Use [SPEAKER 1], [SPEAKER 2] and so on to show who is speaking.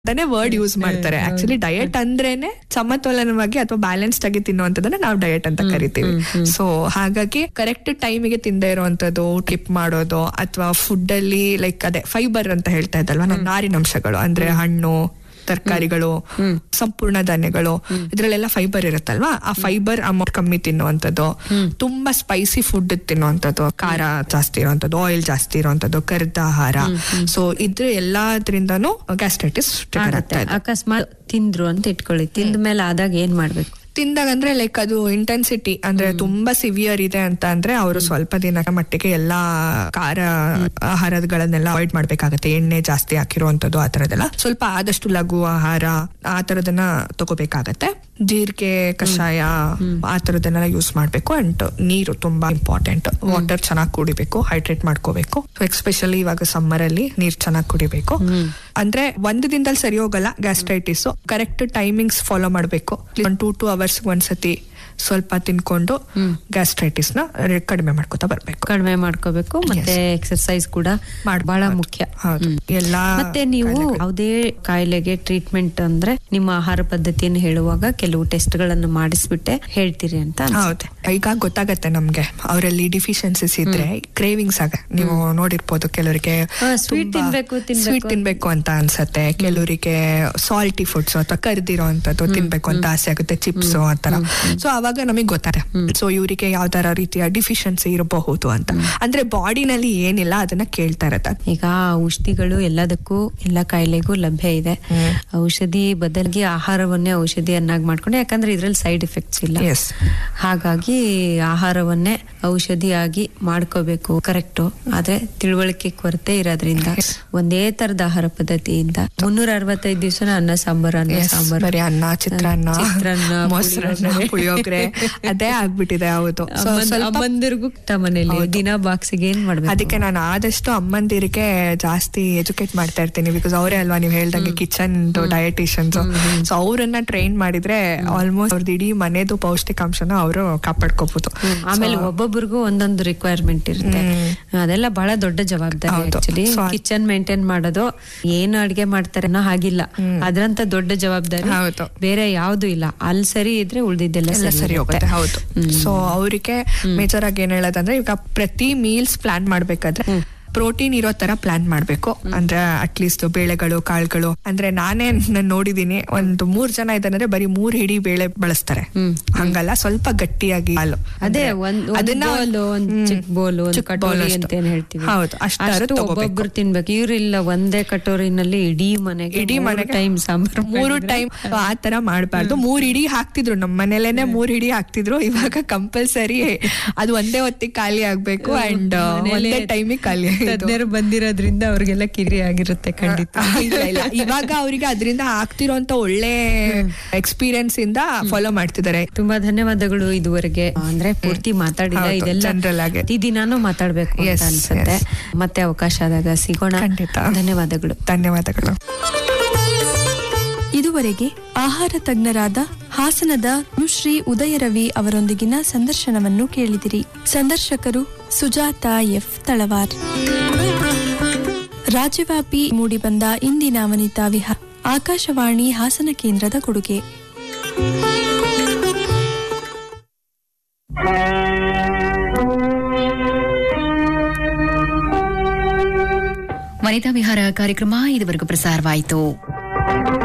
[SPEAKER 1] ಅಂತಾನೆ word use ಮಾಡ್ತಾರೆ actually diet ಅಂದ್ರೇನೆ ಸಮತೋಲನವಾಗಿ ಅಥವಾ ಬ್ಯಾಲೆನ್ಸ್ಡ್ ಆಗಿ ತಿನ್ನುವಂಥದ್ದನ್ನ ನಾವು ಡಯಟ್ ಅಂತ ಕರಿತೀವಿ ಸೊ ಹಾಗಾಗಿ ಕರೆಕ್ಟ್ ಟೈಮಿಗೆ ತಿಂದೇ ಇರುವಂತದ್ದು ಟಿಪ್ ಮಾಡೋದು ಅಥವಾ ಫುಡ್ ಅಲ್ಲಿ ಲೈಕ್ ಅದೇ ಫೈಬರ್ ಅಂತ ಹೇಳ್ತಾ ಇದ್ದಲ್ವಾ ನಾವು ನಾರಿನಂಶಗಳು ಅಂದ್ರೆ ಹಣ್ಣು ತರಕಾರಿಗಳು ಸಂಪೂರ್ಣ ಧಾನ್ಯಗಳು ಇದ್ರಲ್ಲೆಲ್ಲ ಫೈಬರ್ ಇರುತ್ತಲ್ವಾ ಆ ಫೈಬರ್ ಅಮೌಂಟ್ ಕಮ್ಮಿ ತಿನ್ನುವಂಥದ್ದು ತುಂಬಾ ಸ್ಪೈಸಿ ಫುಡ್ ತಿನ್ನುವಂಥದ್ದು ಖಾರ ಜಾಸ್ತಿ ಇರುವಂತದ್ದು ಆಯಿಲ್ ಜಾಸ್ತಿ ಇರುವಂತದ್ದು ಕರಿದ ಆಹಾರ ಸೊ ಇದ್ರ ಎಲ್ಲಾದ್ರಿಂದನೂ ಗ್ಯಾಸ್ಟ್ರೈಟಿಸ್
[SPEAKER 2] ಆಗತ್ತೆ ಅಕಸ್ಮಾತ್ ತಿಂದ್ರು ಅಂತ ಇಟ್ಕೊಳ್ಳಿ ತಿಂದ ಮೇಲೆ ಆದಾಗ ಏನ್ ಮಾಡ್ಬೇಕು
[SPEAKER 1] ತಿಂದಾಗ ಅಂದ್ರೆ ಲೈಕ್ ಅದು ಇಂಟೆನ್ಸಿಟಿ ಅಂದ್ರೆ ತುಂಬಾ ಸಿವಿಯರ್ ಇದೆ ಅಂತ ಅಂದ್ರೆ ಅವರು ಸ್ವಲ್ಪ ದಿನದ ಮಟ್ಟಿಗೆ ಎಲ್ಲಾ ಖಾರ ಆಹಾರಗಳನ್ನೆಲ್ಲ ಅವಾಯ್ಡ್ ಮಾಡ್ಬೇಕಾಗತ್ತೆ ಎಣ್ಣೆ ಜಾಸ್ತಿ ಹಾಕಿರುವಂತದ್ದು ಆ ತರದೆಲ್ಲ ಸ್ವಲ್ಪ ಆದಷ್ಟು ಲಘು ಆಹಾರ ಆ ತರದನ್ನ ತಗೋಬೇಕಾಗತ್ತೆ ಜೀರಿಗೆ ಕಷಾಯ ಆ ತರದನ್ನೆಲ್ಲ ಯೂಸ್ ಮಾಡ್ಬೇಕು ಅಂಡ್ ನೀರು ತುಂಬಾ ಇಂಪಾರ್ಟೆಂಟ್ ವಾಟರ್ ಚೆನ್ನಾಗಿ ಕುಡಿಬೇಕು ಹೈಡ್ರೇಟ್ ಮಾಡ್ಕೋಬೇಕು ಎಸ್ಪೆಷಲಿ ಇವಾಗ ಸಮ್ಮರ್ ಅಲ್ಲಿ ನೀರ್ ಚೆನ್ನಾಗಿ ಕುಡಿಬೇಕು ಅಂದ್ರೆ ಒಂದು ದಿನದಲ್ಲಿ ಸರಿ ಹೋಗಲ್ಲ ಗ್ಯಾಸ್ಟ್ರೈಟಿಸ್ ಕರೆಕ್ಟ್ ಟೈಮಿಂಗ್ಸ್ ಫಾಲೋ ಮಾಡ್ಬೇಕು ಒನ್ ಟೂ ಟೂ ಅವರ್ಸ್ ಒಂದ್ಸತಿ ಸ್ವಲ್ಪ ತಿನ್ಕೊಂಡು ಗ್ಯಾಸ್ಟ್ರೈಟಿಸ್ ನ ಕಡಿಮೆ ಮಾಡ್ಕೊತಾ ಬರ್ಬೇಕು
[SPEAKER 2] ಕಡಿಮೆ ಮಾಡ್ಕೋಬೇಕು ಮತ್ತೆ ಎಕ್ಸರ್ಸೈಸ್ ಕೂಡ
[SPEAKER 1] ಮಾಡ್ಬೇಕು.
[SPEAKER 2] ಬಹಳ ಮುಖ್ಯ
[SPEAKER 1] ಹೌದು.
[SPEAKER 2] ಹ್ಮ್.
[SPEAKER 1] ಎಲ್ಲಾ
[SPEAKER 2] ಮತ್ತೆ ನೀವು ಯಾವುದೇ ಕಾಯಿಲೆಗೆ ಟ್ರೀಟ್ಮೆಂಟ್ ಅಂದ್ರೆ ನಿಮ್ಮ ಆಹಾರ ಪದ್ಧತಿಯನ್ನು ಹೇಳುವಾಗ ಕೆಲವು ಟೆಸ್ಟ್ ಗಳನ್ನು ಮಾಡಿಸ್ಬಿಟ್ಟೆ ಹೇಳ್ತೀರಿ ಅಂತ ಅನ್ಸುತ್ತೆ.
[SPEAKER 1] ಹೌದು ಈಗ ಗೊತ್ತಾಗತ್ತೆ ನಮ್ಗೆ ಅವರಲ್ಲಿ ಡಿಫಿಷಿಯನ್ಸಿಸ್ ಇದ್ರೆ ಕ್ರೇವಿಂಗ್ಸ್ ಆಗ ನೀವು ನೋಡಿರ್ಬೋದು ಕೆಲವರಿಗೆ
[SPEAKER 2] ಹಾ, sweet ತಿನ್ಬೇಕು, ತಿನ್ಬೇಕು
[SPEAKER 1] ಸ್ವೀಟ್ ತಿನ್ಬೇಕು ಅಂತ ಅನ್ಸತ್ತೆ ಕೆಲವರಿಗೆ ಸಾಲ್ಟಿ ಫುಡ್ಸ್ ಅಥವಾ ಕರ್ದಿರೋ ಅಂತದ್ದು ತಿನ್ಬೇಕು ಅಂತ ಆಸೆ ಆಗುತ್ತೆ ಚಿಪ್ಸ್ ಆತರ ಸೊ ಅವಾಗ ನಮಗೆ ಗೊತ್ತಾರೆ ಸೊ ಇವರಿಗೆ ಯಾವ ತರ ರೀತಿಯ ಡಿಫಿಷಿಯನ್ಸಿ ಇರಬಹುದು ಅಂತ ಅಂದ್ರೆ ಬಾಡಿನಲ್ಲಿ ಏನಿಲ್ಲ ಅದನ್ನ ಕೇಳ್ತಾ ಇರತ್ತೆ
[SPEAKER 2] ಈಗ ಔಷಧಿಗಳು ಎಲ್ಲದಕ್ಕೂ ಎಲ್ಲ ಕಾಯಿಲೆಗೂ ಲಭ್ಯ ಇದೆ ಔಷಧಿ ಬದಲಿಗೆ ಆಹಾರವನ್ನೇ ಔಷಧಿಯನ್ನಾಗಿ ಮಾಡ್ಕೊಂಡು ಯಾಕಂದ್ರೆ ಇದ್ರಲ್ಲಿ ಸೈಡ್ ಎಫೆಕ್ಟ್ಸ್ ಇಲ್ಲ
[SPEAKER 1] ಎಸ್
[SPEAKER 2] ಹಾಗಾಗಿ ಆಹಾರವನ್ನೇ ಔಷಧಿಯಾಗಿ ಮಾಡ್ಕೋಬೇಕು ಕರೆಕ್ಟ್ ಆದ್ರೆ ತಿಳುವಳಿಕೆ ಕೊರತೆ ಇರೋದ್ರಿಂದ ಒಂದೇ ತರದ ಆಹಾರ ಪದ್ಧತಿಯಿಂದ ಮುನ್ನೂರ ಅರವತ್ತೈದು ದಿವಸ ಅನ್ನ ಸಾಂಬಾರ್ ಅನ್ನ
[SPEAKER 1] Yes,
[SPEAKER 2] ಸಾಂಬಾರ್
[SPEAKER 1] ಬರೀ ಅನ್ನ ಚಿತ್ರಾನ್ನ
[SPEAKER 2] ಚಿತ್ರಾನ್ನ,
[SPEAKER 1] ಮೊಸರನ್ನ ಪುಳಿಯೋಗರೆ ಅದೇ ಆಗ್ಬಿಟ್ಟಿದೆ ಹೌದು So, ಸ್ವಲ್ಪ
[SPEAKER 2] ಅಮ್ಮಂದಿರ್ಗೂ ಮನೇಲಿ ದಿನ ಬಾಕ್ಸಿಗೆ ಏನ್ ಮಾಡ್ಬೇಕು
[SPEAKER 1] ಅದಕ್ಕೆ ನಾನು ಆದಷ್ಟು ಅಮ್ಮಂದಿರಿಗೆ ಜಾಸ್ತಿ ಎಜುಕೇಟ್ ಮಾಡ್ತಾ ಇರ್ತೀನಿ ಬಿಕಾಸ್ ಅವರೇ ಅಲ್ವಾ ನೀವು ಹೇಳ್ದಂಗೆ ಕಿಚನ್ ಡಯಟಿಷಿಯನ್ಸ್ ಸೊ ಅವರನ್ನ ಟ್ರೈನ್ ಮಾಡಿದ್ರೆ ಆಲ್ಮೋಸ್ಟ್ ಅವ್ರದ್ದು ಇಡೀ ಮನೆದು ಪೌಷ್ಟಿಕಾಂಶನ ಅವರು ಕಾಪಾಡ್ಕೋಬಹುದು
[SPEAKER 2] ಆಮೇಲೆ ಒಬ್ಬೊಬ್ರಿಗೂ ಒಂದೊಂದು ರಿಕ್ವೈರ್ಮೆಂಟ್ ಇರುತ್ತೆ ಅದೆಲ್ಲ ಬಹಳ ದೊಡ್ಡ ಜವಾಬ್ದಾರಿ
[SPEAKER 1] ಹೌದು.
[SPEAKER 2] ಆಕ್ಚುಲಿ
[SPEAKER 1] So,
[SPEAKER 2] ಕಿಚನ್ ಮೇಂಟೈನ್ ಮಾಡೋದು ಏನು ಅಡ್ಗೆ ಮಾಡ್ತಾರೆ ಅನ್ನೋ ಹಾಗಿಲ್ಲ ಅದ್ರಂತ ದೊಡ್ಡ ಜವಾಬ್ದಾರಿ
[SPEAKER 1] ಹೌದು.
[SPEAKER 2] ಬೇರೆ ಯಾವ್ದು ಇಲ್ಲ ಅಲ್ಲಿ ಸರಿ ಇದ್ರೆ ಉಳ್ದಿದ್ದೆಲ್ಲ
[SPEAKER 1] ಎಲ್ಲ ಸರಿ ಹೋಗುತ್ತೆ ಹೌದು ಸೊ ಅವರಿಗೆ ಮೇಜರ್ ಆಗಿ ಏನ್ ಹೇಳೋದಂದ್ರೆ ಈಗ ಪ್ರತಿ ಮೀಲ್ಸ್ ಪ್ಲಾನ್ ಮಾಡ್ಬೇಕಾದ್ರೆ ಪ್ರೋಟೀನ್ ಇರೋ ತರ ಪ್ಲಾನ್ ಮಾಡ್ಬೇಕು ಅಂದ್ರೆ ಅಟ್ಲೀಸ್ಟ್ ಬೇಳೆಗಳು ಕಾಳುಗಳು ಅಂದ್ರೆ ನಾನೇ ನಾನ್ ನೋಡಿದೀನಿ ಒಂದು ಮೂರ್ ಜನ ಇದಾರೆ ಬರೀ ಮೂರ್ ಹಿಡಿ ಬೇಳೆ ಬಳಸ್ತಾರೆ ಹಂಗಲ್ಲ ಸ್ವಲ್ಪ ಗಟ್ಟಿಯಾಗಿ ಹಾಲು
[SPEAKER 2] ಅದೇ
[SPEAKER 1] ಅಂದ್ರೆ
[SPEAKER 2] ಒಂದ್
[SPEAKER 1] ಅದನ್ನ
[SPEAKER 2] ಅದನ್ನ ಒಂದ್
[SPEAKER 1] ಹ್ಮ್.
[SPEAKER 2] ಚಿಕ್ಕ ಬೋಲು ಒಂದ್
[SPEAKER 1] ಚಿಕ್ಕ bowl
[SPEAKER 2] ಕಟೋರಿ
[SPEAKER 1] ಅಷ್ಟು.
[SPEAKER 2] ಅಂತ ಏನ್ ಹೇಳ್ತೀವಿ
[SPEAKER 1] ಹೌದು ಅಷ್ಟಾದ್ರೂ
[SPEAKER 2] ಅಷ್ಟು
[SPEAKER 1] ತಗೋಬೇಕು.
[SPEAKER 2] ಒಬ್ಬೊಬ್ರು ತಿನ್ಬೇಕು ಇವ್ರಿಲ್ಲ ಒಂದೇ ಕಟೋರಿನಲ್ಲಿ ಇಡೀ ಮನೆಗೆ
[SPEAKER 1] ಇಡೀ ಮನೆಗೆ
[SPEAKER 2] ಟೈಮ್ ಸಾಂಬಾರ್
[SPEAKER 1] ಮೂರು ಟೈಮ್ ಆ ತರ ಮಾಡ್ಬಾರ್ದು ಮೂರ್ ಇಡೀ ಹಾಕ್ತಿದ್ರು ನಮ್ಮ ಮನೇಲೇನೆ ಮೂರ್ ಇಡೀ ಹಾಕ್ತಿದ್ರು ಇವಾಗ ಕಂಪಲ್ಸರಿ ಅದು ಒಂದೇ ಹೊತ್ತಿಗೆ ಖಾಲಿ ಆಗ್ಬೇಕು ಅಂಡ್ ಒಂದೇ ಟೈಮಿಗೆ ಖಾಲಿ ಆಗೋದು.
[SPEAKER 2] ತಜ್ಞರು ಬಂದಿರೋದ್ರಿಂದ ಅವ್ರಿಗೆಲ್ಲ ಕಿರಿ ಆಗಿರುತ್ತೆ ಖಂಡಿತ
[SPEAKER 1] ಇಲ್ಲ ಇಲ್ಲ ಇವಾಗ ಅವರಿಗೆ ಅದರಿಂದ ಆಗ್ತಿರೋಂತ ಒಳ್ಳೆ ಎಕ್ಸ್ಪೀರಿಯನ್ಸ್ ಇಂದ ಫಾಲೋ ಮಾಡ್ತಿದ್ದಾರೆ
[SPEAKER 2] ತುಂಬಾ ಧನ್ಯವಾದಗಳು ಇದುವರೆಗೆ ಅಂದ್ರೆ ಪೂರ್ತಿ ಮಾತಾಡಿದ
[SPEAKER 1] ಹೌದು,
[SPEAKER 2] ಇದೆಲ್ಲ
[SPEAKER 1] general ಆಗಿ.
[SPEAKER 2] ಪ್ರತಿದಿನಾನು ಮಾತಾಡ್ಬೇಕು ಅಂತ
[SPEAKER 1] Yes,
[SPEAKER 2] ಅನ್ಸುತ್ತೆ ಮತ್ತೆ ಅವಕಾಶ ಆದಾಗ ಸಿಗೋಣ
[SPEAKER 1] ಖಂಡಿತ.
[SPEAKER 2] ಧನ್ಯವಾದಗಳು
[SPEAKER 1] ಧನ್ಯವಾದಗಳು
[SPEAKER 3] ಇದುವರೆಗೆ ಆಹಾರ ತಜ್ಞರಾದ ಹಾಸನದ ನುಶ್ರೀ ಉದಯರವಿ ಅವರೊಂದಿಗಿನ ಸಂದರ್ಶನವನ್ನು ಕೇಳಿದಿರಿ ಸಂದರ್ಶಕರು ಸುಜಾತ ಎಫ್ ತಳವಾರ್ ರಾಜ್ಯವ್ಯಾಪಿ ಮೂಡಿಬಂದ ಇಂದಿನ ವನಿತಾ ವಿಹಾರ ಆಕಾಶವಾಣಿ ಹಾಸನ ಕೇಂದ್ರದ ಕೊಡುಗೆ
[SPEAKER 4] ವನಿತಾ ವಿಹಾರ ಕಾರ್ಯಕ್ರಮ ಇದುವರೆಗೂ ಪ್ರಸಾರವಾಯಿತು